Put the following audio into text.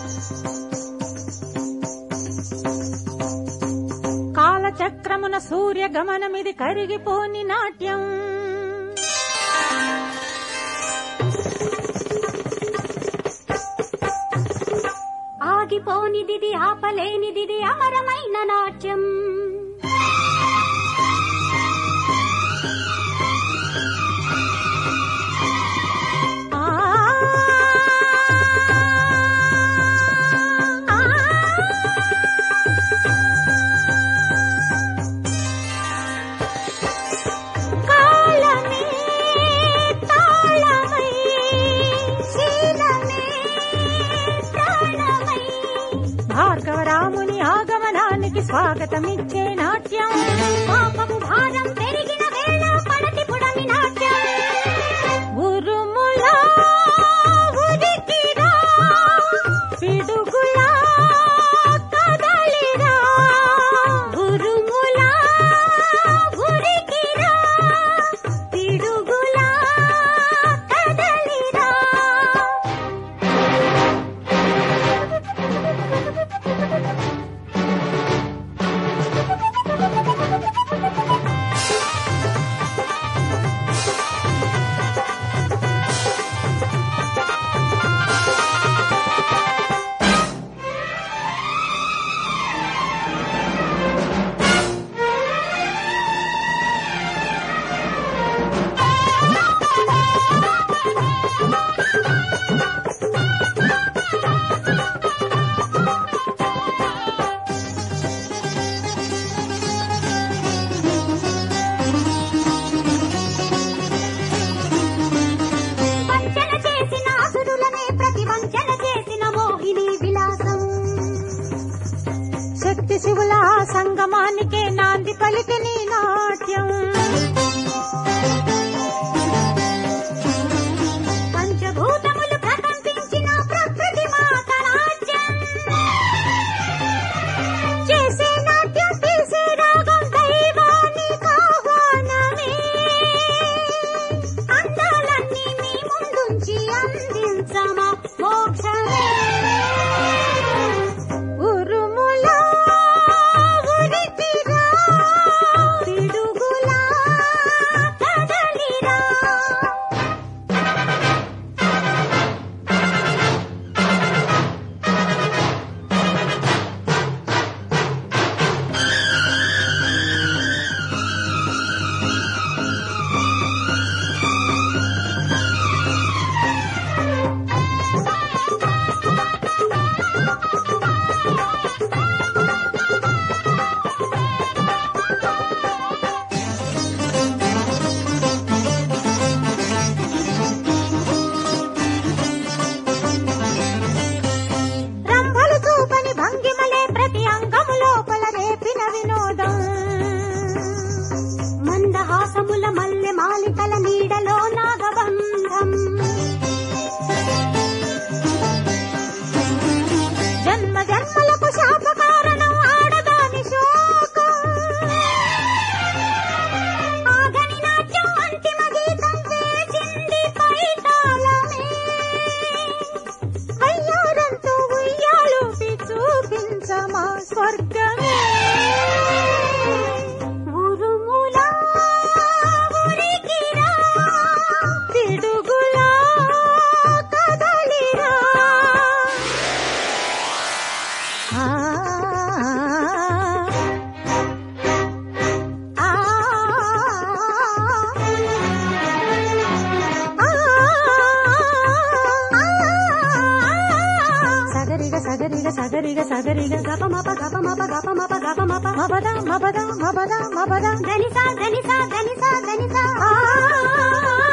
కాలచక్రమున సూర్య గమనమిది కరిగిపోని నాట్యం ఆగిపోనిదిది ఆపలేనిదిది అమరమైన నాట్యం ఆ కాలమే తాళమై శీలమే ప్రాణమై భార్గవరాముని ఆగమనానికి స్వాగతమిచ్చే నాట్యం పాపపు భారం పెరిగిన వేళ పడతి పుడమి నాట్యం ఉరుములా ఉరికిరా పిడుగులా కదలిరా ఉరుములా ఉరికిరా పిడుగులా కదలిరా వంచన చేసిన అసురులనే ప్రతి వంచన చేసిన మోహిని విలాసం శక్తి శివుల సంగమానికే నాంది పలికిని నాట్యం పంచభూతములు ప్రకంపించిన ప్రకృతి మాత నాట్యం చేసే నాట్యం తీసే రాగం దైవానికి ఆహ్వానమే అందాలన్నీ మీ ముందుంచి అందించమా మోక్షమే ఉరుములా ఉరికిరా పిడుగులా కదలిరా రంభలు చూపని భంగిమలే ప్రతి అంగము లోపల రేపిన వినోదం మందహాసముల మల్లె మాలికల నీడలో నాగబంధం జన్మ జన్మలకు శాప కారణం ఆడదాని శోకం ఆగని నాట్యం అంతిమ గీతం వేచింది పైతాళమే వయ్యారంతో ఉయ్యాలూపి చూపించమా స్వర్గమే ఉరుములా ఉరికిరా పిడుగులా కదలిరా ఆ ఆ సగరిగ సగరిగ సగరిగ సగరిగ గపమప గపమప గపమప గపమప మబద మబద మబద మబద ధనిసా ధనిసా ధనిసా ధనిసా ఆ